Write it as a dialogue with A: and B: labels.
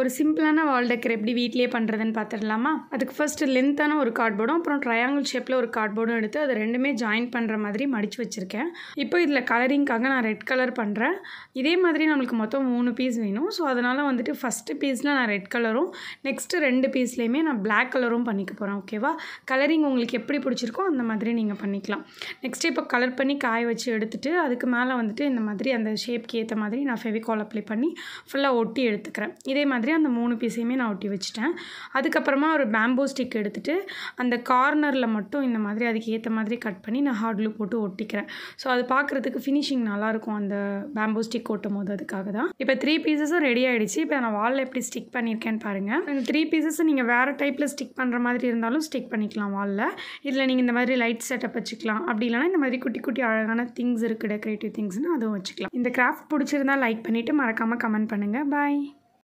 A: ஒரு சிம்பிளான வால் டெக்கர் எப்படி வீட்டிலேயே பண்ணுறதுன்னு பார்த்துடலாமா அதுக்கு ஃபஸ்ட்டு லென்த்தான ஒரு கார்ட்போர்டும் அப்புறம் ட்ரையாங்கிள் ஷேப்பில் ஒரு கார்ட்போர்டும் எடுத்து அதை ரெண்டுமே ஜாயின் பண்ணுற மாதிரி மடித்து வச்சுருக்கேன் இப்போ இதில் கலரிங்காக நான் ரெட் கலர் பண்ணுறேன் இதே மாதிரி நம்மளுக்கு மொத்தம் மூணு பீஸ் வேணும் ஸோ அதனால் வந்துட்டு ஃபஸ்ட்டு பீஸில் நான் ரெட் கலரும் நெக்ஸ்ட்டு ரெண்டு பீஸ்லேயுமே நான் பிளாக் கலரும் பண்ணிக்க போகிறேன் ஓகேவா கலரிங் உங்களுக்கு எப்படி பிடிச்சிருக்கோ அந்த மாதிரி நீங்கள் பண்ணிக்கலாம் நெக்ஸ்ட்டு இப்போ கலர் பண்ணி காய வச்சு எடுத்துட்டு அதுக்கு மேலே வந்துட்டு இந்த மாதிரி அந்த ஷேப்க்கு ஏற்ற மாதிரி நான் ஃபெவிகால் அப்ளை பண்ணி ஃபுல்லாக ஒட்டி எடுத்துக்கிறேன் இதே மாதிரி அந்த மூணு பீஸையுமே நான் ஒட்டி வச்சுட்டேன் அதுக்கப்புறமா ஒரு பேம்போ ஸ்டிக் எடுத்துகிட்டு அந்த கார்னரில் மட்டும் இந்த மாதிரி அதுக்கு ஏற்ற மாதிரி கட் பண்ணி நான் ஹார்ட் glue போட்டு ஒட்டிக்கிறேன் ஸோ அது பார்க்குறதுக்கு ஃபினிஷிங் நல்லாயிருக்கும் அந்த பேம்போ ஸ்டிக் ஒட்டும் போது அதுக்காக தான் இப்போ த்ரீ பீசஸும் ரெடி ஆகிடுச்சு இப்போ நான் வாலில் எப்படி ஸ்டிக் பண்ணியிருக்கேன்னு பாருங்கள் இந்த த்ரீ பீசஸை நீங்கள் வேறு டைப்பில் ஸ்டிக் பண்ணுற மாதிரி இருந்தாலும் ஸ்டிக் பண்ணிக்கலாம் வாலில் இதில் நீங்கள் இந்த மாதிரி லைட் செட்டப் வச்சுக்கலாம் அப்படி இல்லைனா இந்த மாதிரி குட்டி குட்டி அழகான திங்ஸ் இருக்குது டெக்கரேட்டிவ் திங்ஸ்னு அதுவும் வச்சுக்கலாம் இந்த கிராஃப்ட் பிடிச்சிருந்தா லைக் பண்ணிவிட்டு மறக்காமல் கமெண்ட் பண்ணுங்கள் பாய்